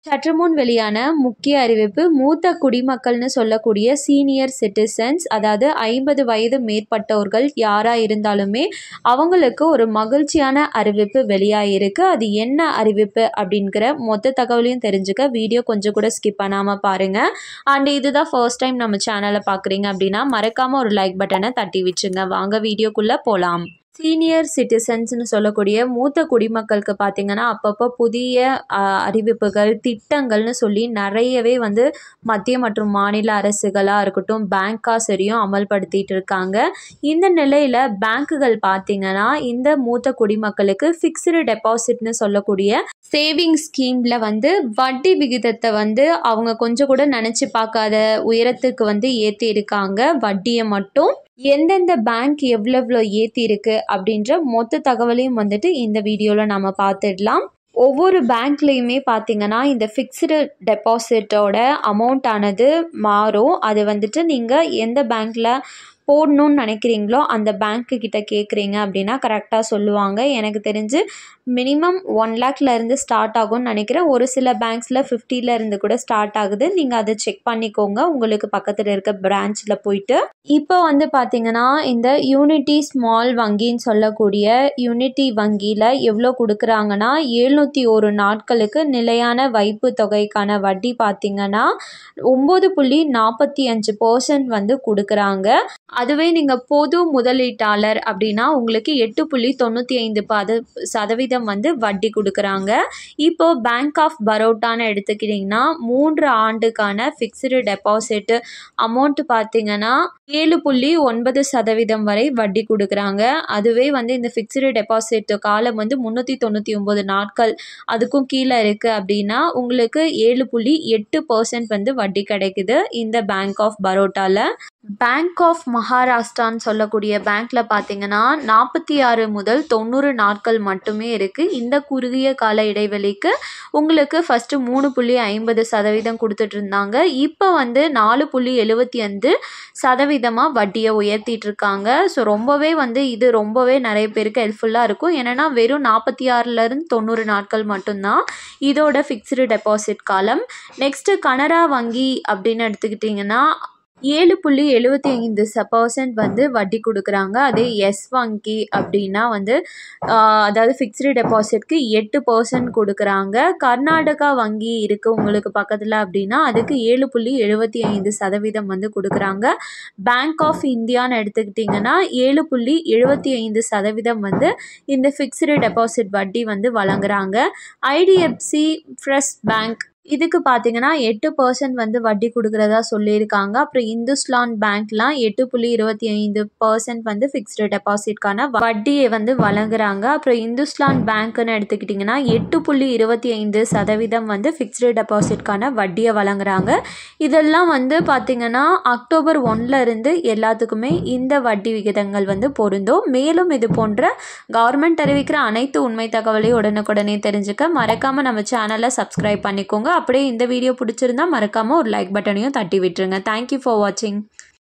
சற்று முன் வெளியான முக்கிய அறிவிப்பு மூத்த குடிமக்கள்னு சொல்லக்கூடிய சீனியர் சிட்டிசன்ஸ் அதாவது ஐம்பது வயது மேற்பட்டவர்கள் யாராக இருந்தாலுமே அவங்களுக்கு ஒரு மகிழ்ச்சியான அறிவிப்பு வெளியாகிருக்கு அது என்ன அறிவிப்பு அப்படிங்கிற மொத்த தகவலையும் தெரிஞ்சுக்க வீடியோ கொஞ்சம் கூட ஸ்கிப் பண்ணாமல் பாருங்கள் அண்ட் இதுதான் ஃபர்ஸ்ட் டைம் நம்ம சேனலை பார்க்குறீங்க அப்படின்னா மறக்காமல் ஒரு லைக் பட்டனை தட்டி விட்டுருங்க வாங்க வீடியோக்குள்ளே போகலாம் சீனியர் சிட்டிசன்ஸ்னு சொல்லக்கூடிய மூத்த குடிமக்களுக்கு பார்த்திங்கன்னா அப்பப்போ புதிய அறிவிப்புகள் திட்டங்கள்னு சொல்லி நிறையவே வந்து மத்திய மற்றும் மாநில அரசுகளாக இருக்கட்டும் பேங்காக சரியும் அமல்படுத்திட்டு இருக்காங்க இந்த நிலையில் பேங்க்குகள் பார்த்திங்கன்னா இந்த மூத்த குடிமக்களுக்கு ஃபிக்ஸ்டு டெபாசிட்னு சொல்லக்கூடிய சேவிங் ஸ்கீமில் வந்து வட்டி விகிதத்தை வந்து அவங்க கொஞ்சம் கூட நினச்சி பார்க்காத உயரத்துக்கு வந்து ஏற்றி இருக்காங்க வட்டியை மட்டும் எந்தெந்த பேங்க் எவ்வளோ எவ்வளோ ஏற்றி இருக்கு அப்படின்ற மொத்த தகவலையும் வந்துட்டு இந்த வீடியோவில் நம்ம பார்த்துடலாம் ஒவ்வொரு பேங்க்லேயுமே பார்த்தீங்கன்னா இந்த ஃபிக்ஸ்டு டெபாசிட்டோட அமௌண்ட் ஆனது மாறும் அது வந்துட்டு நீங்கள் எந்த பேங்க்கில் போடணும்னு நினைக்கிறீங்களோ அந்த பேங்க்கு கிட்ட கேட்குறீங்க அப்படின்னா கரெக்டாக சொல்லுவாங்க எனக்கு தெரிஞ்சு மினிமம் ஒன் லேக்லேருந்து ஸ்டார்ட் ஆகும்னு நினைக்கிறேன் ஒரு சில பேங்க்ஸில் ஃபிஃப்டிலேருந்து கூட ஸ்டார்ட் ஆகுது நீங்கள் அதை செக் பண்ணிக்கோங்க உங்களுக்கு பக்கத்தில் இருக்க பிரான்ச்சில் போயிட்டு இப்போ வந்து பார்த்தீங்கன்னா இந்த யூனிட்டி ஸ்மால் வங்கின்னு சொல்லக்கூடிய யூனிட்டி வங்கியில் எவ்வளோ கொடுக்குறாங்கன்னா எழுநூற்றி ஒரு நாட்களுக்கு நிலையான வைப்பு தொகைக்கான வட்டி பார்த்தீங்கன்னா ஒம்பது புள்ளி நாற்பத்தி அஞ்சு பர்சன்ட் வந்து கொடுக்குறாங்க அதுவே நீங்கள் பொது முதலீட்டாளர் அப்படின்னா உங்களுக்கு எட்டு புள்ளி தொண்ணூற்றி ஐந்து பத சதவீதம் வந்து வட்டி கொடுக்குறாங்க இப்போ பேங்க் ஆஃப் பரோட்டான்னு எடுத்துக்கிட்டிங்கன்னா மூன்று ஆண்டுக்கான ஃபிக்ஸ்டு டெபாசிட் அமௌண்ட் பார்த்தீங்கன்னா ஏழு புள்ளி ஒன்பது சதவீதம் வரை வட்டி கொடுக்குறாங்க அதுவே வந்து இந்த ஃபிக்ஸ்டு டெபாசிட் காலம் வந்து முந்நூற்றி தொண்ணூற்றி ஒம்பது நாட்கள் அதுக்கும் கீழே இருக்குது அப்படின்னா உங்களுக்கு ஏழு புள்ளி எட்டு பர்சன்ட் வந்து வட்டி கிடைக்குது இந்த பேங்க் ஆஃப் பரோட்டாவில் பேங்க் ஆஃப் மகாராஷ்டிரான்னு சொல்லக்கூடிய பேங்க்கில் பார்த்தீங்கன்னா நாற்பத்தி ஆறு முதல் தொண்ணூறு நாட்கள் மட்டுமே இருக்குது இந்த குறுகிய கால இடைவெளிக்கு உங்களுக்கு ஃபஸ்ட்டு மூணு புள்ளி ஐம்பது சதவீதம் கொடுத்துட்டு இருந்தாங்க இப்போ வந்து நாலு புள்ளி எழுபத்தி அஞ்சு சதவீதமாக வட்டியை உயர்த்திட்டு இருக்காங்க ஸோ ரொம்பவே வந்து இது ரொம்பவே நிறைய பேருக்கு ஹெல்ப்ஃபுல்லாக இருக்கும் ஏன்னா வெறும் நாற்பத்தி ஆறுலேருந்து தொண்ணூறு நாட்கள் மட்டும்தான் இதோட ஃபிக்ஸ்டு டெபாசிட் காலம் நெக்ஸ்ட்டு கனரா வங்கி அப்படின்னு எடுத்துக்கிட்டிங்கன்னா ஏழு புள்ளி எழுபத்தி ஐந்து ச பர்சன்ட் வந்து வட்டி கொடுக்குறாங்க அதே எஸ் வங்கி அப்படின்னா வந்து அதாவது ஃபிக்ஸ்டு டெபாசிட்க்கு எட்டு பர்சன்ட் கொடுக்குறாங்க கர்நாடகா வங்கி இருக்குது உங்களுக்கு பக்கத்தில் அப்படின்னா அதுக்கு ஏழு புள்ளி எழுபத்தி ஐந்து சதவீதம் வந்து கொடுக்குறாங்க பேங்க் ஆஃப் இந்தியான்னு எடுத்துக்கிட்டிங்கன்னா ஏழு புள்ளி எழுபத்தி ஐந்து சதவீதம் வந்து இந்த ஃபிக்ஸ்டு டெபாசிட் வட்டி வந்து வழங்குறாங்க ஐடிஎஃப்சி ஃப்ரெஷ் பேங்க் இதுக்கு பார்த்தீங்கன்னா எட்டு பர்சன்ட் வந்து வட்டி கொடுக்குறதா சொல்லியிருக்காங்க அப்புறம் இந்துஸ்லான் பேங்க்லாம் எட்டு புள்ளி இருபத்தி ஐந்து பர்சன்ட் வந்து ஃபிக்ஸ்டு டெபாசிட்கான வட்டியை வந்து வழங்குறாங்க அப்புறம் இந்துஸ்லான் பேங்க்னு எடுத்துக்கிட்டிங்கன்னா எட்டு புள்ளி இருபத்தி ஐந்து சதவீதம் வந்து ஃபிக்ஸ்டு டெபாசிட்கான வட்டியை வழங்குறாங்க இதெல்லாம் வந்து பார்த்திங்கன்னா அக்டோபர் ஒன்லேருந்து எல்லாத்துக்குமே இந்த வட்டி விகிதங்கள் வந்து பொருந்தும் மேலும் இது போன்ற கவர்மெண்ட் அறிவிக்கிற அனைத்து உண்மை தகவலையும் உடனுக்குடனே தெரிஞ்சுக்க மறக்காமல் நம்ம சேனலை சப்ஸ்கிரைப் பண்ணிக்கோங்க அப்படியே இந்த வீடியோ பிடிச்சிருந்தா மறக்காமல் ஒரு லைக் பட்டனையும் தட்டி விட்டுருங்க தேங்க்யூ ஃபார் வாட்சிங்